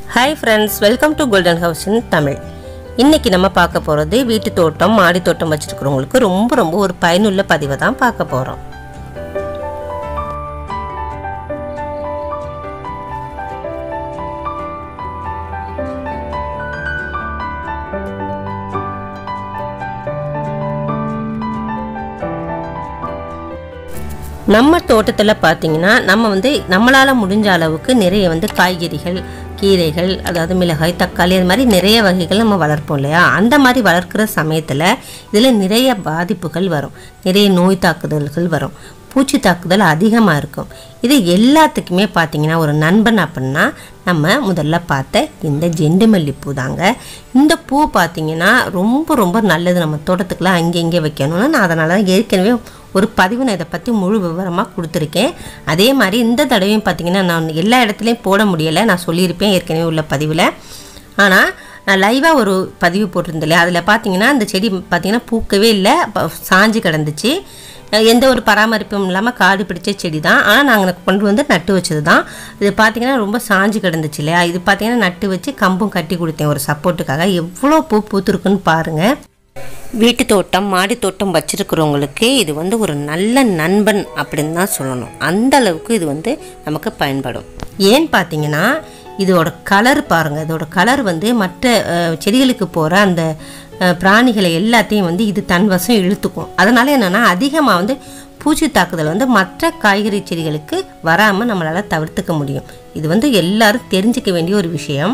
hi friends welcome to golden house in Tamil இன்னைக்கு நம்ம பார்க்க போகிறது வீட்டு தோட்டம் மாடி தோட்டம் வச்சுருக்கிறவங்களுக்கு ரொம்ப ரொம்ப ஒரு பயனுள்ள பதிவை தான் பார்க்க போகிறோம் நம்ம தோட்டத்தில் பார்த்தீங்கன்னா நம்ம வந்து நம்மளால் முடிஞ்ச அளவுக்கு நிறைய வந்து காய்கறிகள் கீரைகள் அதாவது மிளகாய் தக்காளி அது மாதிரி நிறைய வகைகள் நம்ம வளர்ப்போம் இல்லையா அந்த மாதிரி வளர்க்குற சமயத்தில் இதில் நிறைய பாதிப்புகள் வரும் நிறைய நோய் தாக்குதல்கள் வரும் பூச்சி தாக்குதல் அதிகமாக இருக்கும் இது எல்லாத்துக்குமே பார்த்தீங்கன்னா ஒரு நண்பன் அப்படின்னா நம்ம முதல்ல பார்த்த இந்த ஜெண்டு மல்லிப்பூ தாங்க இந்த பூ பார்த்தீங்கன்னா ரொம்ப ரொம்ப நல்லது நம்ம தோட்டத்துக்குலாம் அங்கே இங்கே வைக்கணும்னு நான் அதனால தான் ஏற்கனவே ஒரு பதிவு நான் இதை பற்றி முழு விவரமாக கொடுத்துருக்கேன் அதே மாதிரி இந்த தடவையும் பார்த்தீங்கன்னா நான் எல்லா இடத்துலையும் போட முடியலை நான் சொல்லியிருப்பேன் ஏற்கனவே உள்ள பதிவில் ஆனால் நான் லைவாக ஒரு பதிவு போட்டிருந்தேன் அதில் பார்த்தீங்கன்னா அந்த செடி பார்த்தீங்கன்னா பூக்கவே இல்லை ப- சாஞ்சு கிடந்துச்சு அஹ் எந்த ஒரு பராமரிப்பும் இல்லாமல் காடு பிடிச்ச செடி தான் ஆனால் நாங்கள் கொண்டு வந்து நட்டு வச்சது தான் இது பார்த்தீங்கன்னா ரொம்ப சாஞ்சு கிடந்துச்சு இல்லையா இது பார்த்தீங்கன்னா நட்டு வச்சு கம்பும் கட்டி கொடுத்தேன் ஒரு சப்போர்ட்டுக்காக எவ்வளோ பூ பூத்துருக்குன்னு பாருங்கள் வீட்டு தோட்டம் மாடி தோட்டம் வச்சிருக்கிறவங்களுக்கு இது வந்து ஒரு நல்ல நண்பன் அப்படின்னு தான் சொல்லணும் அந்த அளவுக்கு இது வந்து நமக்கு பயன்படும் ஏன்னு பார்த்தீங்கன்னா இதோட கலர் பாருங்கள் இதோட கலர் வந்து மற்ற அஹ், செடிகளுக்கு போகிற அந்த அஹ், பிராணிகளை எல்லாத்தையும் வந்து இது தன் வசம் இழுத்துக்கும் அதனால என்னென்னா அதிகமாக வந்து பூச்சி தாக்குதல் வந்து மற்ற காய்கறி செடிகளுக்கு வராமல் நம்மளால் தவிர்த்துக்க முடியும் இது வந்து எல்லாரும் தெரிஞ்சுக்க வேண்டிய ஒரு விஷயம்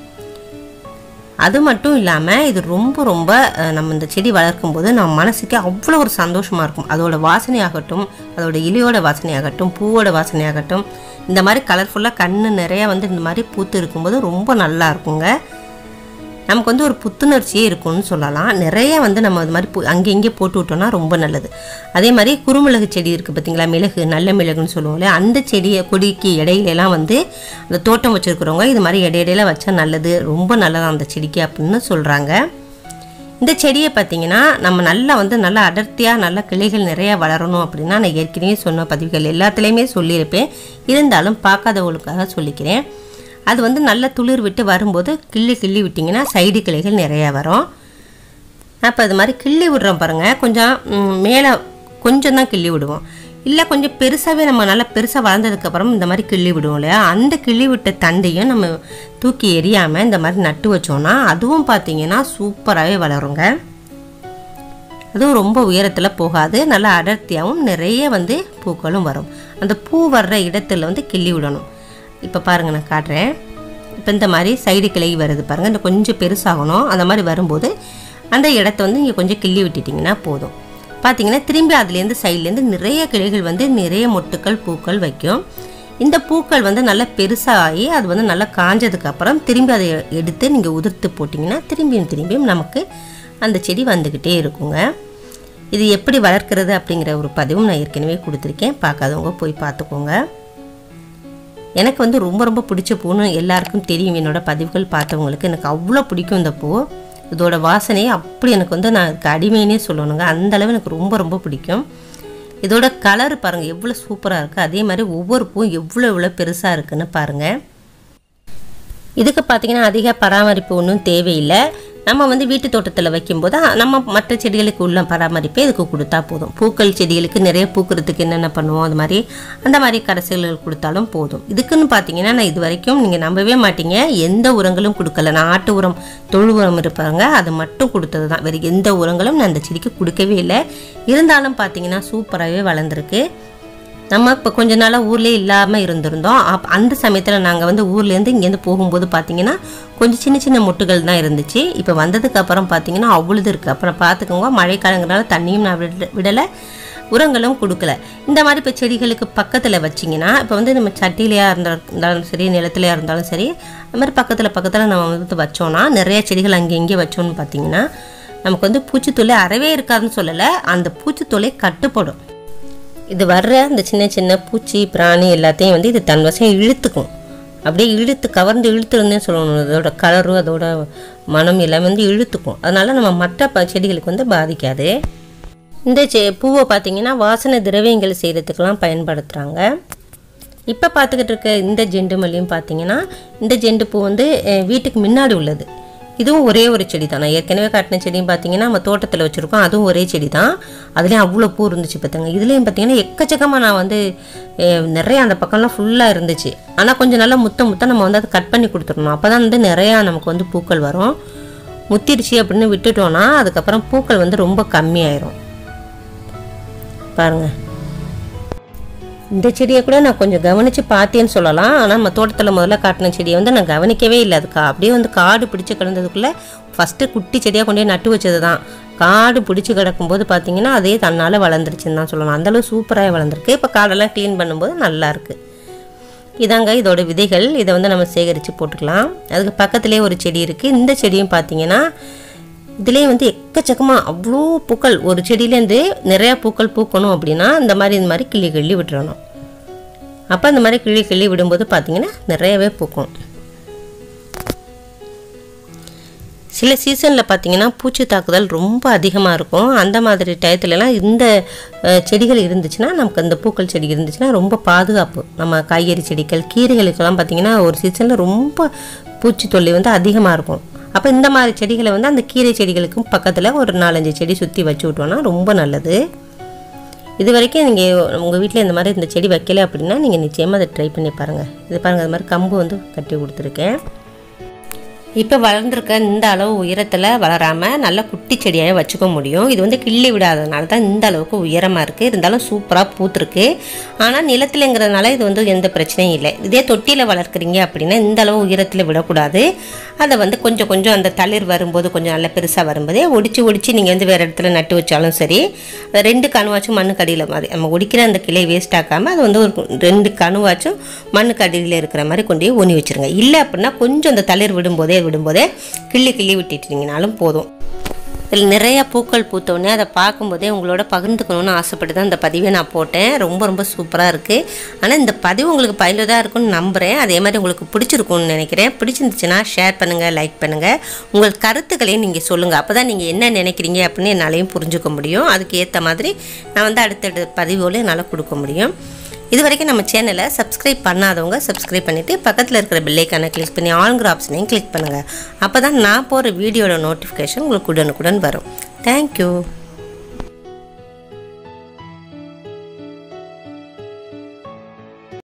அது மட்டும் இல்லாமல் இது ரொம்ப ரொம்ப அஹ், நம்ம இந்த செடி வளர்க்கும் போது நம்ம மனசுக்கு அவ்வளோ ஒரு சந்தோஷமாக இருக்கும் அதோட வாசனையாகட்டும் அதோட இலையோட வாசனையாகட்டும் பூவோட வாசனையாகட்டும் இந்த மாதிரி கலர்ஃபுல்லாக கண்ணு நிறைய வந்து இந்த மாதிரி பூத்து இருக்கும்போது ரொம்ப நல்லா இருக்குங்க நமக்கு வந்து ஒரு புத்துணர்ச்சியே இருக்கும்னு சொல்லலாம் நிறைய வந்து நம்ம இது மாதிரி பூ- அங்கே இங்கே போட்டு விட்டோம்னா ரொம்ப நல்லது அதே மாதிரி குறுமிளகு செடி இருக்குது பார்த்தீங்களா மிளகு நல்ல மிளகுன்னு சொல்லுவோம்ல அந்த செடியை கொடிக்கு இடையில எல்லாம் வந்து அந்த தோட்டம் வச்சுருக்கிறவங்க இது மாதிரி இடையிடையில வச்சா நல்லது ரொம்ப நல்லது அந்த செடிக்கு அப்படின்னு சொல்கிறாங்க இந்த செடியை பார்த்தீங்கன்னா நம்ம நல்லா வந்து நல்லா அடர்த்தியாக நல்ல கிளைகள் நிறைய வளரணும் அப்படின்னா நான் ஏற்கனவே சொன்ன பதிவுகள் எல்லாத்துலேயுமே சொல்லியிருப்பேன் இருந்தாலும் பார்க்காதவங்களுக்காக சொல்லிக்கிறேன் அது வந்து நல்ல துளிர் விட்டு வரும்போது கிள்ளி கிள்ளி விட்டிங்கன்னா சைடு கிளைகள் நிறையா வரும் அப்போ அது மாதிரி கிள்ளி விடுறோம் பாருங்கள் கொஞ்சம் ம், மேலே கொஞ்சம் தான் கிள்ளி விடுவோம் இல்லை கொஞ்சம் பெருசாகவே நம்ம நல்லா பெருசாக வளர்ந்ததுக்கப்புறம் இந்த மாதிரி கிள்ளி விடுவோம் இல்லையா அந்த கிள்ளி விட்ட தண்டையும் நம்ம தூக்கி எறியாமல் இந்த மாதிரி நட்டு வச்சோம்னா அதுவும் பார்த்தீங்கன்னா சூப்பராகவே வளருங்க அதுவும் ரொம்ப உயரத்தில் போகாது நல்லா அடர்த்தியாகவும் நிறைய வந்து பூக்களும் வரும் அந்த பூ வர்ற இடத்துல வந்து கிள்ளி விடணும் இப்போ பாருங்க நான் காட்டுறேன் இப்போ இந்த மாதிரி சைடு கிளை வருது பாருங்கள் இந்த கொஞ்சம் பெருசாகணும் அந்த மாதிரி வரும்போது அந்த இடத்த வந்து நீங்கள் கொஞ்சம் கிள்ளி விட்டுட்டிங்கன்னா போதும் பார்த்தீங்கன்னா திரும்பி அதுலேருந்து சைட்லேருந்து நிறைய கிளைகள் வந்து நிறைய மொட்டுக்கள் பூக்கள் வைக்கும் இந்த பூக்கள் வந்து நல்லா பெருசாகி அது வந்து நல்லா காஞ்சதுக்கு அப்புறம் திரும்பி அதை எடுத்து நீங்கள் உதிர்த்து போட்டிங்கன்னா திரும்பியும் திரும்பியும் நமக்கு அந்த செடி வந்துக்கிட்டே இருக்குங்க இது எப்படி வளர்க்கிறது அப்படிங்கிற ஒரு பதிவும் நான் ஏற்கனவே கொடுத்துருக்கேன் பார்க்காதவங்க போய் பார்த்துக்கோங்க எனக்கு வந்து ரொம்ப ரொம்ப பிடிச்ச பூன்னு எல்லாருக்கும் தெரியும் என்னோட பதிவுகள் பார்த்தவங்களுக்கு எனக்கு அவ்வளோ பிடிக்கும் இந்த பூ இதோட வாசனையை அப்படி எனக்கு வந்து நான் அதுக்கு அடிமைன்னே சொல்லணுங்க அந்த அளவு எனக்கு ரொம்ப ரொம்ப பிடிக்கும் இதோட கலர் பாருங்கள் எவ்வளோ சூப்பராக இருக்குது அதே மாதிரி ஒவ்வொரு பூவும் எவ்வளோ எவ்வளோ பெருசாக இருக்குன்னு பாருங்கள் இதுக்கு பார்த்தீங்கன்னா அதிக பராமரிப்பு ஒன்றும் தேவையில்லை நம்ம வந்து வீட்டு தோட்டத்தில் வைக்கும்போது அ, நம்ம மற்ற செடிகளுக்கு உள்ள பராமரிப்பை இதுக்கு கொடுத்தா போதும் பூக்கள் செடிகளுக்கு நிறைய பூக்கிறதுக்கு என்னென்ன பண்ணுவோம் அது மாதிரி அந்த மாதிரி கரைசல்கள் கொடுத்தாலும் போதும் இதுக்குன்னு பார்த்தீங்கன்னா நான் இது வரைக்கும் நீங்கள் நம்பவே மாட்டீங்க எந்த உரங்களும் கொடுக்கல நான் ஆட்டு உரம் தொழு உரம் இருப்பாங்க அது மட்டும் கொடுத்தது தான் வேறு எந்த உரங்களும் நான் அந்த செடிக்கு கொடுக்கவே இல்லை இருந்தாலும் பார்த்தீங்கன்னா சூப்பராகவே வளர்ந்துருக்கு நம்ம இப்போ கொஞ்ச நாளாக ஊர்லேயே இல்லாமல் இருந்திருந்தோம் அப் அந்த சமயத்தில் நாங்கள் வந்து ஊர்லேருந்து இங்கேருந்து போகும்போது பார்த்தீங்கன்னா கொஞ்சம் சின்ன சின்ன மொட்டுகள் தான் இருந்துச்சு இப்போ வந்ததுக்கு அப்புறம் பார்த்தீங்கன்னா அவ்வளோது இருக்குது அப்புறம் பார்த்துக்கோங்க மழைக்காலங்கிறனால தண்ணியும் நான் விட விடலை உரங்களும் கொடுக்கல இந்த மாதிரி இப்போ செடிகளுக்கு பக்கத்தில் வச்சிங்கன்னா இப்போ வந்து நம்ம சட்டிலையாக இருந்தா இருந்தாலும் சரி நிலத்துலையாக இருந்தாலும் சரி அது மாதிரி பக்கத்தில் பக்கத்தில் நம்ம வந்து வச்சோன்னா நிறைய செடிகள் அங்கே இங்கே வச்சோன்னு பார்த்தீங்கன்னா நமக்கு வந்து பூச்சித்தொல்லை அறவே இருக்காதுன்னு சொல்லலை அந்த பூச்சித்தொல்லை கட்டுப்படும் இது வர்ற இந்த சின்ன சின்ன பூச்சி பிராணி எல்லாத்தையும் வந்து இது தன் வசம் இழுத்துக்கும் அப்படியே இழுத்து கவர்ந்து இழுத்துருந்தேன்னு சொல்லணும் அதோட கலரும் அதோட மனம் எல்லாமே வந்து இழுத்துக்கும் அதனால நம்ம மற்ற ப- செடிகளுக்கு வந்து பாதிக்காது இந்த செ பூவை பார்த்தீங்கன்னா வாசனை திரவியங்கள் செய்கிறதுக்கெல்லாம் பயன்படுத்துகிறாங்க இப்போ பார்த்துக்கிட்டு இருக்க இந்த ஜெண்டு மல்லியும் பார்த்தீங்கன்னா இந்த ஜெண்டு பூ வந்து அஹ், வீட்டுக்கு முன்னாடி உள்ளது இதுவும் ஒரே ஒரு செடி தான் நான் ஏற்கனவே காட்டின செடியும் பார்த்தீங்கன்னா நம்ம தோட்டத்தில் வச்சுருக்கோம் அதுவும் ஒரே செடி தான் அதுலேயும் அவ்வளோ பூ இருந்துச்சு பார்த்துங்க இதுலேயும் பார்த்தீங்கன்னா எக்கச்சக்கமாக நான் வந்து அஹ், நிறைய அந்த பக்கம்லாம் ஃபுல்லாக இருந்துச்சு ஆனால் கொஞ்சம் நல்லா முத்த முத்த நம்ம வந்து அதை கட் பண்ணி கொடுத்துடணும் அப்போ தான் வந்து நிறையா நமக்கு வந்து பூக்கள் வரும் முத்திருச்சு அப்படின்னு விட்டுட்டோன்னா அதுக்கப்புறம் பூக்கள் வந்து ரொம்ப கம்மியாயிரும் பாருங்கள் இந்த செடியை கூட நான் கொஞ்சம் கவனித்து பார்த்தேன்னு சொல்லலாம் ஆனால் நம்ம தோட்டத்தில் முதல்ல காட்டின செடியை வந்து நான் கவனிக்கவே இல்லை அதுக்கா அப்படியே வந்து காடு பிடிச்சி கிடந்ததுக்குள்ளே ஃபஸ்ட்டு குட்டி செடியாக கொண்டு போய் நட்டு வச்சது தான் காடு பிடிச்சி கிடக்கும்போது பார்த்தீங்கன்னா அதே தன்னால் வளர்ந்துருச்சுன்னு தான் சொல்லலாம் அந்தளவு சூப்பராக வளர்ந்துருக்கு இப்போ காடெல்லாம் க்ளீன் பண்ணும்போது நல்லா இருக்கு இதாங்க இதோட விதைகள் இதை வந்து நம்ம சேகரித்து போட்டுக்கலாம் அதுக்கு பக்கத்துலேயே ஒரு செடி இருக்குது இந்த செடியும் பார்த்தீங்கன்னா இதுலேயே வந்து எக்கச்சக்கமாக அவ்வளோ பூக்கள் ஒரு செடியிலேருந்து நிறையா பூக்கள் பூக்கணும் அப்படின்னா இந்த மாதிரி இந்த மாதிரி கிள்ளி கிள்ளி விட்டுறணும் அப்போ இந்த மாதிரி கிள்ளி கிள்ளி விடும்போது பார்த்தீங்கன்னா நிறையவே பூக்கும் சில சீசனில் பார்த்தீங்கன்னா பூச்சி தாக்குதல் ரொம்ப அதிகமாக இருக்கும் அந்த மாதிரி டயத்துலலாம் இந்த அஹ், செடிகள் இருந்துச்சுன்னா நமக்கு அந்த பூக்கள் செடி இருந்துச்சுன்னா ரொம்ப பாதுகாப்பு நம்ம காய்கறி செடிகள் கீரைகளுக்கெல்லாம் பார்த்தீங்கன்னா ஒரு சீசனில் ரொம்ப பூச்சி தொல்லை வந்து அதிகமாக இருக்கும் அப்போ இந்த மாதிரி செடிகளை வந்து அந்த கீரை செடிகளுக்கும் பக்கத்தில் ஒரு நாலஞ்சு செடி சுற்றி வச்சு விட்டோன்னா ரொம்ப நல்லது இது வரைக்கும் நீங்கள் உங்கள் வீட்டில் இந்த மாதிரி இந்த செடி வைக்கல அப்படின்னா நீங்கள் நிச்சயமாக அதை ட்ரை பண்ணி பாருங்கள் இது பாருங்கள் அது மாதிரி கம்பு வந்து கட்டி கொடுத்துருக்கேன் இப்போ வளர்ந்துருக்க இந்த அளவு உயரத்தில் வளராமல் நல்ல குட்டி செடியாக வச்சுக்க முடியும் இது வந்து கிள்ளி விடாதனால தான் இந்த அளவுக்கு உயரமாக இருக்குது இருந்தாலும் சூப்பராக பூத்துருக்கு ஆனால் நிலத்திலங்கிறதுனால இது வந்து எந்த பிரச்சனையும் இல்லை இதே தொட்டியில் வளர்க்குறீங்க அப்படின்னா இந்த அளவு உயரத்தில் விடக்கூடாது அதை வந்து கொஞ்சம் கொஞ்சம் அந்த தளிர் வரும்போது கொஞ்சம் நல்லா பெருசாக வரும்போதே ஒடிச்சு ஒடிச்சு நீங்கள் வந்து வேறு இடத்துல நட்டு வச்சாலும் சரி அதை ரெண்டு கணுவாச்சும் மண்ணுக்கு அடியில் மாதிரி நம்ம ஒடிக்கிற அந்த கிளை வேஸ்ட் ஆக்காமல் அது வந்து ஒரு ரெண்டு கணுவாச்சும் மண்ணுக்கு அடியில் இருக்கிற மாதிரி கொண்டு போய் ஊனி வச்சிருங்க இல்லை அப்படின்னா கொஞ்சம் அந்த தளிர் விடும்போதே விடும்போதே கிள்ளி கிள்ளி விட்டுட்டீங்கனாலும் போதும் இதில் நிறைய பூக்கள் பூத்தோடனே அதை பார்க்கும்போதே உங்களோட பகிர்ந்துக்கணும்னு ஆசைப்பட்டு தான் இந்த பதிவை நான் போட்டேன் ரொம்ப ரொம்ப சூப்பராக இருக்குது ஆனால் இந்த பதிவு உங்களுக்கு பயனுள்ளதாக இருக்கும்னு நம்புகிறேன் அதே மாதிரி உங்களுக்கு பிடிச்சிருக்கும்னு நினைக்கிறேன் பிடிச்சிருந்துச்சுன்னா ஷேர் பண்ணுங்கள் லைக் பண்ணுங்கள் உங்கள் கருத்துக்களையும் நீங்கள் சொல்லுங்கள் அப்போ தான் நீங்கள் என்ன நினைக்கிறீங்க அப்படின்னு என்னாலையும் புரிஞ்சுக்க முடியும் அதுக்கு ஏற்ற மாதிரி நான் வந்து அடுத்தடுத்த பதிவுகளை என்னால் கொடுக்க முடியும் இது வரைக்கும் நம்ம சேனலை சப்ஸ்கிரைப் பண்ணாதவங்க சப்ஸ்கிரைப் பண்ணிவிட்டு பக்கத்தில் இருக்கிற பெல்லைக்கான கிளிக் பண்ணி ஆளுங்கிற ஆப்ஷனையும் கிளிக் பண்ணுங்கள் அப்போ தான் நான் போகிற வீடியோட நோட்டிஃபிகேஷன் உங்களுக்கு உடனுக்குடன் வரும் தேங்க்யூ